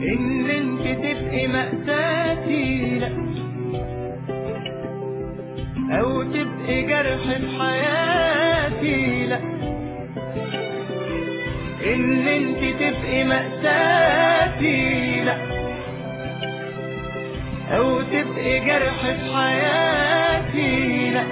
ان انت تبقي مأساتي لا او تبقي جرح في حياتي لا ان انت تبقي مأساتي لا او تبقي جرح في حياتي لا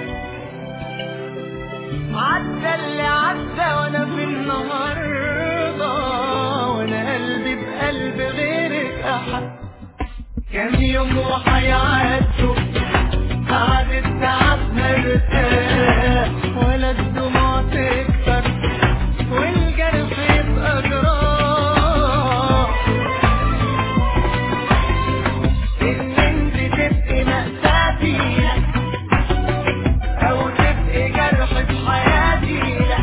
عدى اللي عدى وانا في النهارده وانا قلبي بقلب غيرك احد كام يوم وهيعدوا بعد التعب مرتاح ولا الدموع تكتر والجرح يبقى جراح ان انت تبقي مأساتي لا او تبقي جرح في حياتي لا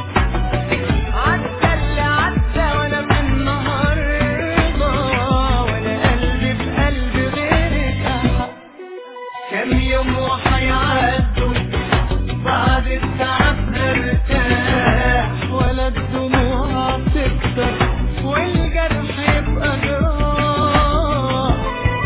عدى اللي عدى وانا من النهارده وانا قلبي بقلب غيرك احد كام يوم وهيعدوا بعد التعب نرتاح ولا الدموع تكتر والجرح يبقى جراح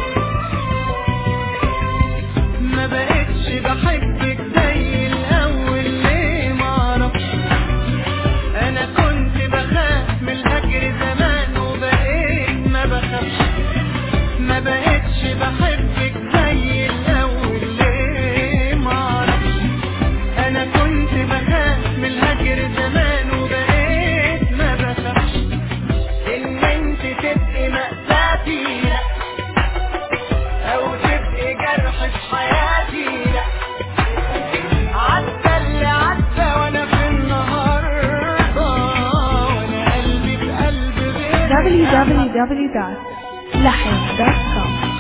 ما بقتش بحبك زي الاول ليه معرفش انا كنت بخاف من الهجر زمان وبقيت ما بخافش ما بقتش بحبك زي الاول ليه معرفش انا كنت بخاف من الهجر زمان وبقيت ما بخافش ان انت تبقي مأساتي لا او تبقي جرح في حياتي لا عدى اللي عدى وانا في النهارده وانا قلبي بقلب غيرك www.lahib.com